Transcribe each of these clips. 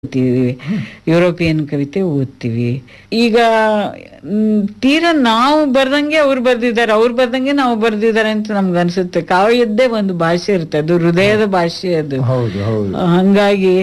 ಓದ್ತೀವಿ ಯುರೋಪಿಯನ್ ಕವಿತೆ ಓದ್ತೀವಿ ಈಗ ಮ್, ತೀರಾ ನಾವು ಬರ್ದಂಗೆ ಅವ್ರು ಬರ್ದಿದ್ದಾರೆ ಅವ್ರು ಬರ್ದಂಗೆ ನಾವು ಬರ್ದಿದ್ದಾರೆ ಅಂತ ನಮ್ಗೆ ಅನ್ಸುತ್ತೆ ಕಾವ್ಯದ್ದೇ ಒಂದು ಭಾಷೆ ಇರುತ್ತೆ ಅದು ಹೃದಯದ ಭಾಷೆ ಅದು ಹೌದು ಹೌದು ಹಂಗಾಗಿ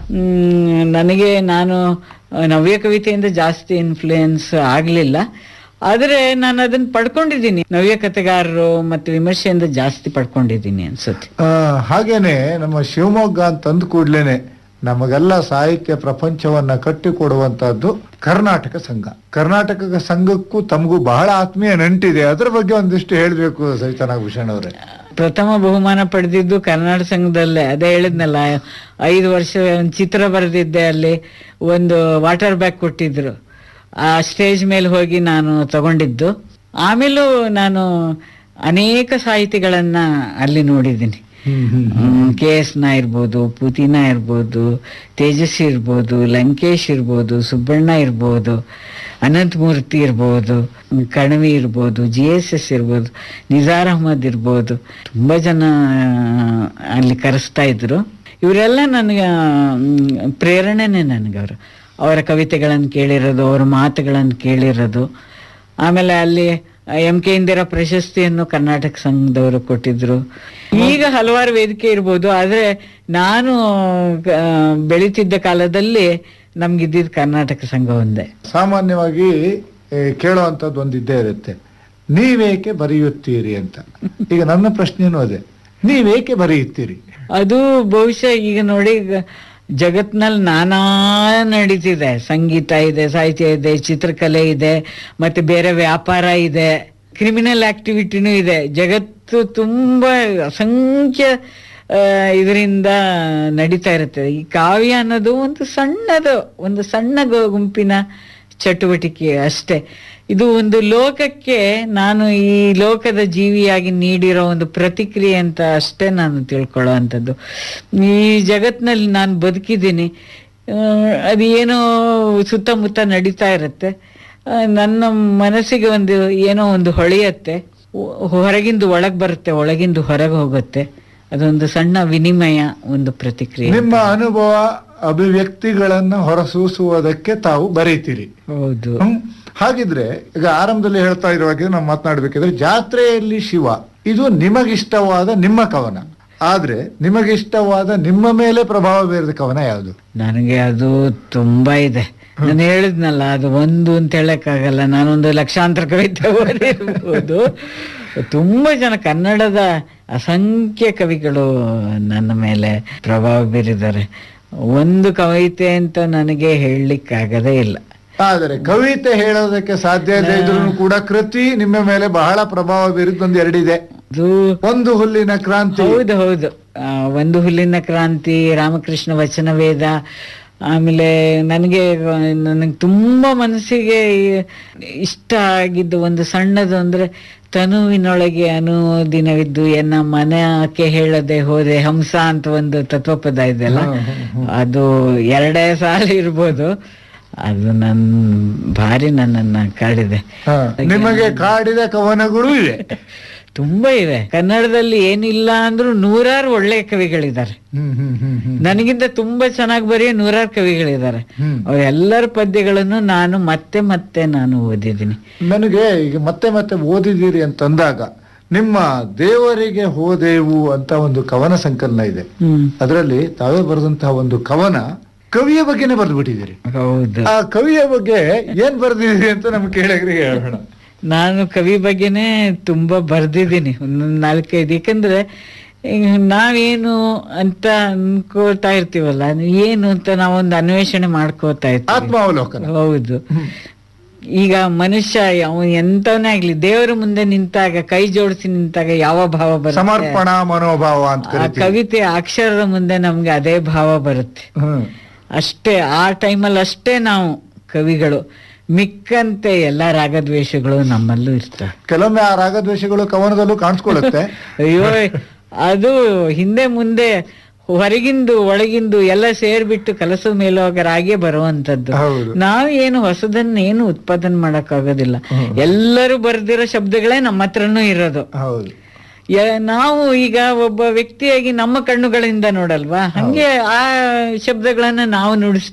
ಮ್, ನನಗೆ ನಾನು ನವ್ಯ ಕವಿತೆಯಿಂದ ಜಾಸ್ತಿ ಇನ್ಫ್ಲೂಯೆನ್ಸ್ ಆಗ್ಲಿಲ್ಲ ಆದ್ರೆ ನಾನು ಅದನ್ನ ಪಡ್ಕೊಂಡಿದ್ದೀನಿ ನವ್ಯ ಕಥೆಗಾರರು ಮತ್ತು ವಿಮರ್ಶೆಯಿಂದ ಜಾಸ್ತಿ ಪಡ್ಕೊಂಡಿದ್ದೀನಿ ಅನ್ಸುತ್ತೆ ಆ, ಹಾಗೇನೆ ನಮ್ಮ ಶಿವಮೊಗ್ಗ ಅಂತಂದ ಕೂಡ್ಲೇನೆ ನಮಗೆಲ್ಲ ಸಾಹಿತ್ಯ ಪ್ರಪಂಚವನ್ನ ಕಟ್ಟಿಕೊಡುವಂತಹದ್ದು ಕರ್ನಾಟಕ ಸಂಘ ಕರ್ನಾಟಕ ಸಂಘಕ್ಕೂ ತಮಗೂ ಬಹಳ ಆತ್ಮೀಯ ನಂಟಿದೆ ಅದ್ರ ಬಗ್ಗೆ ಒಂದಿಷ್ಟು ಹೇಳ್ಬೇಕು ಸವಿತಾ ನಾಗಭೂಷಣ್ ಅವರೇ ಪ್ರಥಮ ಬಹುಮಾನ ಪಡೆದಿದ್ದು ಕರ್ನಾಟಕ ಸಂಘದಲ್ಲೇ ಅದೇ ಹೇಳಿದ್ನಲ್ಲ ಐದು ವರ್ಷ ಒಂದು ಚಿತ್ರ ಬರೆದಿದ್ದೆ ಅಲ್ಲಿ ಒಂದು ವಾಟರ್ ಬ್ಯಾಗ್ ಕೊಟ್ಟಿದ್ರು ಆ ಸ್ಟೇಜ್ ಮೇಲೆ ಹೋಗಿ ನಾನು ತಗೊಂಡಿದ್ದು ಆಮೇಲೂ ನಾನು ಅನೇಕ ಸಾಹಿತಿಗಳನ್ನ ಅಲ್ಲಿ ನೋಡಿದ್ದೀನಿ ಕೆ ಎಸ್ ನ ಇರ್ಬೋದು ಪುತಿನ ಇರ್ಬೋದು ತೇಜಸ್ವಿ ಇರ್ಬೋದು ಲಂಕೇಶ್ ಇರ್ಬೋದು ಸುಬ್ಬಣ್ಣ ಇರ್ಬೋದು ಅನಂತಮೂರ್ತಿ ಇರ್ಬೋದು ಕಣವಿ ಇರ್ಬೋದು ಜಿ ಎಸ್ ಎಸ್ ಇರ್ಬೋದು ನಿಜಾರ್ ಅಹಮದ್ ಇರ್ಬೋದು ತುಂಬ ಜನ ಆ, ಅಲ್ಲಿ ಕರೆಸ್ತಾ ಇದ್ರು ಇವರೆಲ್ಲ ನನಗೆ ಮ್, ಪ್ರೇರಣೆನೇ ನನಗೆ ಅವರು ಅವರ ಕವಿತೆಗಳನ್ನು ಕೇಳಿರೋದು ಅವರ ಮಾತುಗಳನ್ನು ಕೇಳಿರೋದು ಆಮೇಲೆ ಅಲ್ಲಿ ಎಂ ಕೆ ಇಂದಿರಾ ಪ್ರಶಸ್ತಿಯನ್ನು ಕರ್ನಾಟಕ ಸಂಘದವರು ಕೊಟ್ಟಿದ್ರು ಈಗ ಹಲವಾರು ವೇದಿಕೆ ಇರ್ಬೋದು ಆದ್ರೆ ನಾನು ಆ, ಬೆಳೀತಿದ್ದ ಕಾಲದಲ್ಲಿ ನಮ್ಗಿದ್ದಿದ್ದು ಕರ್ನಾಟಕ ಸಂಘ ಒಂದೇ ಸಾಮಾನ್ಯವಾಗಿ ಏ, ಕೇಳುವಂತದ್ದು ಒಂದು ಇದ್ದೇ ಇರುತ್ತೆ ನೀವೇಕೆ ಬರೆಯುತ್ತೀರಿ ಅಂತ ಈಗ ನನ್ನ ಪ್ರಶ್ನೆನೂ ಅದೇ ನೀವೇಕೆ ಬರೆಯುತ್ತೀರಿ ಅದು ಬಹುಶಃ ಈಗ ನೋಡಿ ಈಗ ಜಗತ್ನಲ್ಲಿ ನಾನಾ ನಡೀತಿದೆ ಸಂಗೀತ ಇದೆ ಸಾಹಿತ್ಯ ಇದೆ ಚಿತ್ರಕಲೆ ಇದೆ ಮತ್ತೆ ಬೇರೆ ವ್ಯಾಪಾರ ಇದೆ ಕ್ರಿಮಿನಲ್ ಆಕ್ಟಿವಿಟಿನೂ ಇದೆ ಜಗತ್ತು ತುಂಬಾ ಅಸಂಖ್ಯ ಇದರಿಂದ ನಡೀತಾ ಇರುತ್ತೆ ಈ ಕಾವ್ಯ ಅನ್ನೋದು ಒಂದು ಸಣ್ಣದು ಒಂದು ಸಣ್ಣ ಗು- ಗುಂಪಿನ ಚಟುವಟಿಕೆ ಅಷ್ಟೇ ಇದು ಒಂದು ಲೋಕಕ್ಕೆ ನಾನು ಈ ಲೋಕದ ಜೀವಿಯಾಗಿ ನೀಡಿರೋ ಒಂದು ಪ್ರತಿಕ್ರಿಯೆ ಅಂತ ಅಷ್ಟೇ ನಾನು ತಿಳ್ಕೊಳ್ಳೋ ಅಂಥದ್ದು ಈ ಜಗತ್ನಲ್ಲಿ ನಾನು ಬದುಕಿದ್ದೀನಿ ಆ, ಅದು ಏನೋ ಸುತ್ತಮುತ್ತ ನಡೀತಾ ಇರುತ್ತೆ ಆ, ನನ್ನ ಮನಸ್ಸಿಗೆ ಒಂದು ಏನೋ ಒಂದು ಹೊಳೆಯತ್ತೆ ಹೊ- ಹೊರಗಿಂದು ಒಳಗೆ ಬರುತ್ತೆ ಒಳಗಿಂದು ಹೊರಗೆ ಹೋಗುತ್ತೆ ಅದೊಂದು ಸಣ್ಣ ವಿನಿಮಯ ಒಂದು ಪ್ರತಿಕ್ರಿಯೆ ನಿಮ್ಮ ಅನುಭವ ಅಭಿವ್ಯಕ್ತಿಗಳನ್ನ ಹೊರಸೂಸುವುದಕ್ಕೆ ತಾವು ಬರೀತೀರಿ ಹೌದು ಹ್ಮ್. ಹಾಗಿದ್ರೆ ಈಗ ಆರಂಭದಲ್ಲಿ ಹೇಳ್ತಾ ಇರುವಾಗ ನಾವು ಮಾತನಾಡ್ಬೇಕಿದ್ರೆ ಜಾತ್ರೆಯಲ್ಲಿ ಶಿವ ಇದು ನಿಮಗಿಷ್ಟವಾದ ನಿಮ್ಮ ಕವನ ಆದ್ರೆ ನಿಮಗಿಷ್ಟವಾದ ನಿಮ್ಮ ಮೇಲೆ ಪ್ರಭಾವ ಬೀರಿದ ಕವನ ಯಾವುದು ನನಗೆ ಅದು ತುಂಬಾ ಇದೆ ನಾನು ಹೇಳಿದ್ನಲ್ಲ ಅದು ಒಂದು ಅಂತ ಹೇಳಕ್ಕಾಗಲ್ಲ ನಾನೊಂದು ಲಕ್ಷಾಂತರ ಕವಿತೆ ಓದಿರ್ಬೋದು ತುಂಬಾ ಜನ ಕನ್ನಡದ ಅಸಂಖ್ಯ ಕವಿಗಳು ನನ್ನ ಮೇಲೆ ಪ್ರಭಾವ ಬೀರಿದ್ದಾರೆ ಒಂದು ಕವಿತೆ ಅಂತ ನನಗೆ ಹೇಳಲಿಕ್ಕಾಗದೇ ಇಲ್ಲ ಆದರೆ ಕವಿತೆ ಹೇಳೋದಕ್ಕೆ ಸಾಧ್ಯ ಇದೆ ಇದ್ರೂ ಕೂಡ ಕೃತಿ ನಿಮ್ಮ ಮೇಲೆ ಬಹಳ ಪ್ರಭಾವ ಬೀರಿದ ಒಂದು ಎರಡಿದೆ ಅದು ಒಂದು ಹುಲ್ಲಿನ ಕ್ರಾಂತಿ ಹೌದು ಹೌದು ಆ, ಒಂದು ಹುಲ್ಲಿನ ಕ್ರಾಂತಿ ರಾಮಕೃಷ್ಣ ವಚನ ವೇದ ಆಮೇಲೆ ನನಗೆ ನನಗೆ ತುಂಬಾ ಮನಸ್ಸಿಗೆ ಇಷ್ಟ ಆಗಿದ್ದು ಒಂದು ಸಣ್ಣದು ಅಂದ್ರೆ ತನುವಿನೊಳಗೆ ಅನುದಿನವಿದ್ದು ಎನ್ನ ಮನಕ್ಕೆ ಹೇಳದೆ ಹೋದೆ ಹಂಸ ಅಂತ ಒಂದು ತತ್ವಪದ ಇದೆಯಲ್ಲ ಅದು ಎರಡೇ ಸಾಲ ಇರ್ಬೋದು ಅದು ನನ್ ಭಾರಿ ನನ್ನನ್ನ ಕಾಡಿದೆ ಹ, ನಿಮಗೆ ಕಾಡಿದ ಕವನಗಳು ಇವೆ ತುಂಬಾ ಇವೆ ಕನ್ನಡದಲ್ಲಿ ಏನಿಲ್ಲ ಅಂದ್ರೂ ನೂರಾರು ಒಳ್ಳೆ ಕವಿಗಳಿದ್ದಾರೆ ಹ್ಮ್ ಹ್ಮ್ ಹ್ಮ್ ಹ್ಮ್ ನನಗಿಂತ ತುಂಬಾ ಚೆನ್ನಾಗಿ ಬರೆಯೋ ನೂರಾರು ಕವಿಗಳಿದ್ದಾರೆ ಹ್ಮ್. ಅವರೆಲ್ಲರ ಪದ್ಯಗಳನ್ನು ನಾನು ಮತ್ತೆ ಮತ್ತೆ ನಾನು ಓದಿದ್ದೀನಿ ನನಗೆ ಈಗ ಮತ್ತೆ ಮತ್ತೆ ಓದಿದ್ದೀರಿ ಅಂತಂದಾಗ ನಿಮ್ಮ ದೇವರಿಗೆ ಹೋದೆವು ಅಂತ ಒಂದು ಕವನ ಸಂಕಲನ ಇದೆ ಹ್ಮ್ ಅದರಲ್ಲಿ ತಾವೇ ಬರೆದಂತಹ ಒಂದು ಕವನ ಕವಿಯ ಬಗ್ಗೆನೇ ಬರೆದು ಬಿಟ್ಟಿದ್ದೀರಿ ಹೌದು ಆ ಕವಿಯ ಬಗ್ಗೆ ಏನ್ ಬರ್ದಿದ್ದೀರಿ ಅಂತ ನಮ್ಗೆ ಕೇಳಗ್ರಿಗೆ ಹೇಳೋಣ ನಾನು ಕವಿ ಬಗ್ಗೆನೇ ತುಂಬಾ ಬರ್ದಿದ್ದೀನಿ ಒಂದೊಂದ್ ನಾಲ್ಕೈದು ಯಾಕಂದ್ರೆ ಈಗ ನಾವೇನು ಅಂತ ಅನ್ಕೋತಾ ಇರ್ತೀವಲ್ಲ ಏನು ಅಂತ ನಾವೊಂದು ಅನ್ವೇಷಣೆ ಮಾಡ್ಕೋತಾ ಇರ್ತೀವಿ ಆತ್ಮಾವಲೋಕನ ಹೌದು ಈಗ ಮನುಷ್ಯ ಯಾವ ಎಂತವನೇ ಆಗ್ಲಿ ದೇವರ ಮುಂದೆ ನಿಂತಾಗ ಕೈ ಜೋಡಿಸಿ ನಿಂತಾಗ ಯಾವ ಭಾವ ಬರುತ್ತೆ ಸಮರ್ಪಣಾ ಮನೋಭಾವ ಅಂತ ಆ ಕರಿತೀವಿ ಕವಿತೆ ಅಕ್ಷರದ ಮುಂದೆ ನಮ್ಗೆ ಅದೇ ಭಾವ ಬರುತ್ತೆ ಹ್ಮ್. ಅಷ್ಟೇ ಆ ಟೈಮಲ್ಲಿ ಅಷ್ಟೇ ನಾವು ಕವಿಗಳು ಮಿಕ್ಕಂತೆ ಎಲ್ಲ ರಾಗದ್ವೇಷಗಳು ನಮ್ಮಲ್ಲೂ ಇರ್ತವೆ ಕೆಲವೊಮ್ಮೆ ಆ ರಾಗದ್ವೇಷಗಳು ಕವನದಲ್ಲೂ ಕಾಣಿಸ್ಕೊಳ್ಳುತ್ತೆ ಅಯ್ಯೋ ಅದು ಹಿಂದೆ ಮುಂದೆ ಹೊರಗಿಂದು ಒಳಗಿಂದು ಎಲ್ಲ ಸೇರ್ಬಿಟ್ಟು ಕಲಸದ ಮೇಲೋಗರಾಗೆ ಬರುವಂತದ್ದು ಹೌದು ನಾವೇನು ಹೊಸದನ್ನೇನು ಉತ್ಪಾದನೆ ಮಾಡಕ್ಕಾಗೋದಿಲ್ಲ ಎಲ್ಲರೂ ಬರ್ದಿರೋ ಶಬ್ದಗಳೇ ನಮ್ಮ ಹತ್ರನೂ ಇರೋದು ಹೌದು ಯ- ನಾವು ಈಗ ಒಬ್ಬ ವ್ಯಕ್ತಿಯಾಗಿ ನಮ್ಮ ಕಣ್ಣುಗಳಿಂದ ನೋಡಲ್ವಾ ಹಂಗೆ ಆ ಶಬ್ದಗಳನ್ನ ನಾವು ನುಡಿಸ್ತೀವಿ